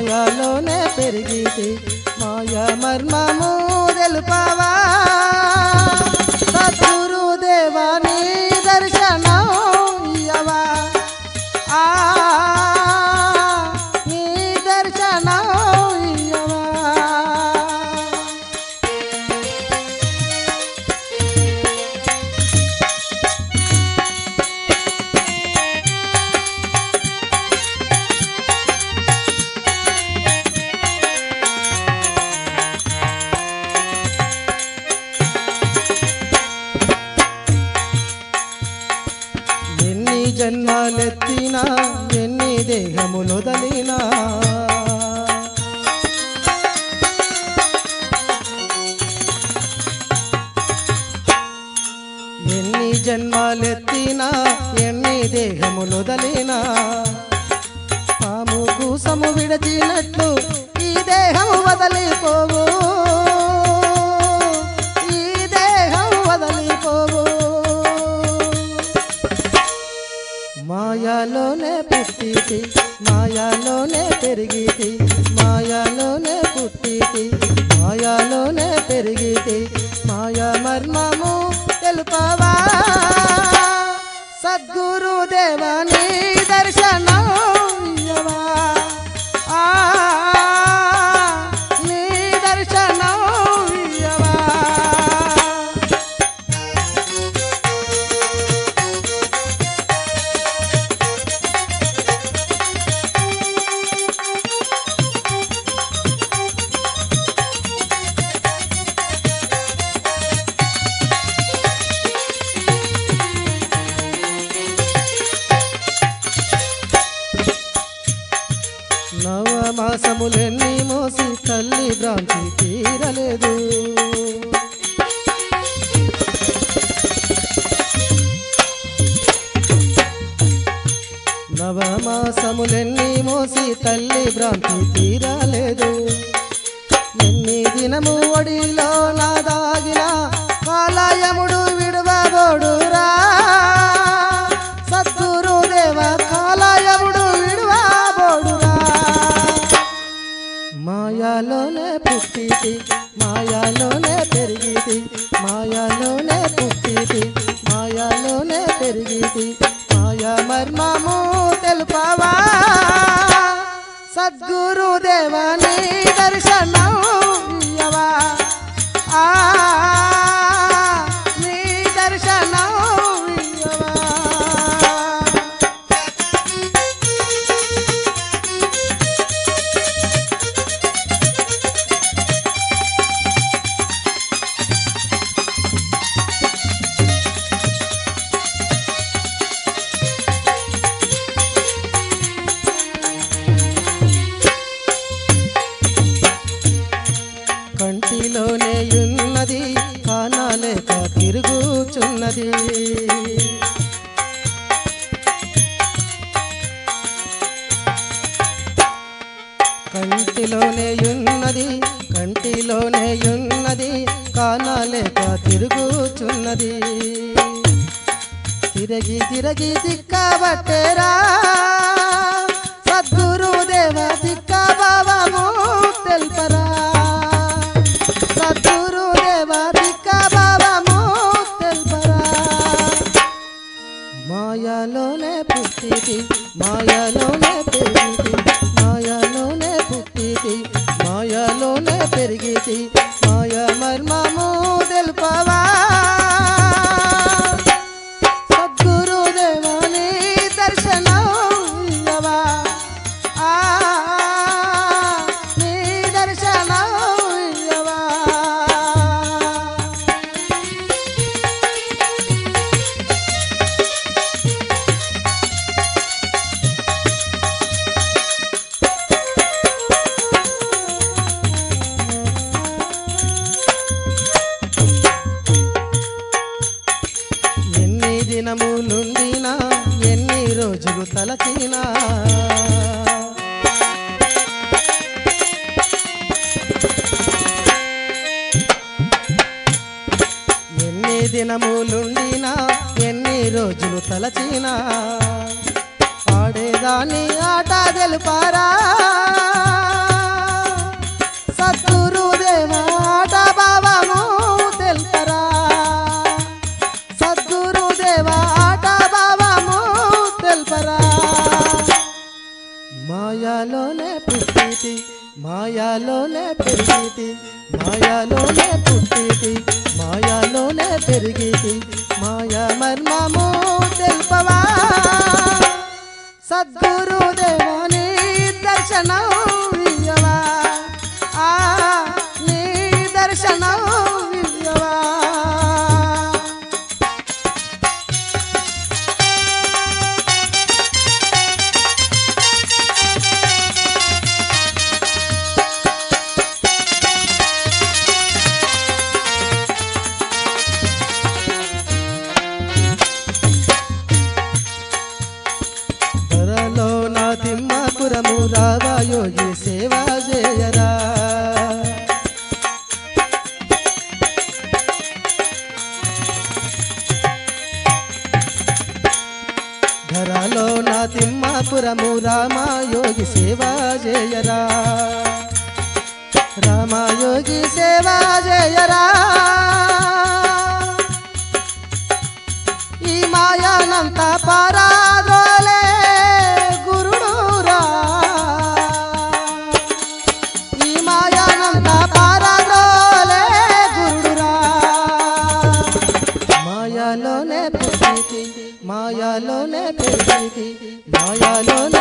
మాయాలోనే పెరిగితి మాయ మర్మము తెలుపవా సద్గురు దేవాని దర్శనం ఇయ్యవా ఆ నీ దర్శనం ఇయ్యవా ఎన్ని జన్మాలెత్తినా ఎన్ని దేహములొదలినా ఎన్ని జన్మాలెత్తినా ఎన్ని దేహములొదలినా పాము కూసము విడచినట్లు ఈ దేహము వదలిపోవు ఈ దేహం వదలిపోవు మాయాలోనే పుట్టితి మాయాలోనే పెరిగితి మాయాలోనే పుట్టితి మాయాలోనే పెరిగితి మాయా మర్మము తెలుపవా సద్గురు దేవని దర్శనం ఇయ్యవా. ఆ నీ దర్శనం ఇయ్యవా. నవమాసములెన్ని మోసి తల్లి భ్రాంతి తీరలేదు నవమాసములెన్ని మోసి తల్లి భ్రాంతి తీరలేదు ఎన్ని దినము ఒడిలో నా దాగిన కాలయముడు విడువబోడురా సద్గురు దేవ కాలయముడు విడువబోడురా మాయాలోనే పుట్టితి మాయాలోనే పెరిగితి మాయాలోనే పుట్టితి మాయాలోనే పెరిగితి మాయా మర్మము తెలుపవా సద్గురు దేవని దర్శనం ఇయ్యవా. ఆ నీ దర్శనం ఇయ్యవా. కంటిలోనే ఉన్నది కానాలేక తిరుగుచున్నది కంటిలోనే ఉన్నది కంటిలోనే ఉన్నది కానాలేక తిరుగుచున్నది తిరగి తిరగి దిక్కబట్టేరా సద్గురు దేవ దిక్క భావము తెల్పరా సద్గురు దేవ దిక్క భావము తెల్పరా మాయాలోనే పుట్టితి మాయాలోనే పెరిగితి మాయాలోనే పుట్టితి మాయాలోనే పెరిగితి మాయా మర్మము తెలుపవా సద్గురు దేవాని దర్శనం ఇయ్యవా. ఆ నీ దర్శనం ఇయ్యవా. ఎన్ని దినములుండినా ఎన్ని రోజులు తలచినా ఎన్ని దినములుండినా ఎన్ని రోజులు తలచినా ఆడేదాన్ని ఆట తెలుపారా మాయాలోనే పెరిగితి మాయాలోనే పుట్టితి మాయాలోనే పెరిగితి మాయా మర్మము తెలుపవా సద్గురుదేవుని దర్శనం ఇయ్యవా ఆ నీ దర్శనం ఇయ్యవా ధరలో నా తిమ్మపురము రావా యోగి సేవ చేయరా ధరలో నా తిమ్మపురము రామా యోగి సేవ చేయరా రామయోగి సేవ చేయరా ఈ మాయానంత పారాదోలే గురుడురా ఈ మాయానంత పారాదోలే గురుడురా మాయాలోనే పుట్టితి మాయాలోనే పెరిగితి మాయాలోనే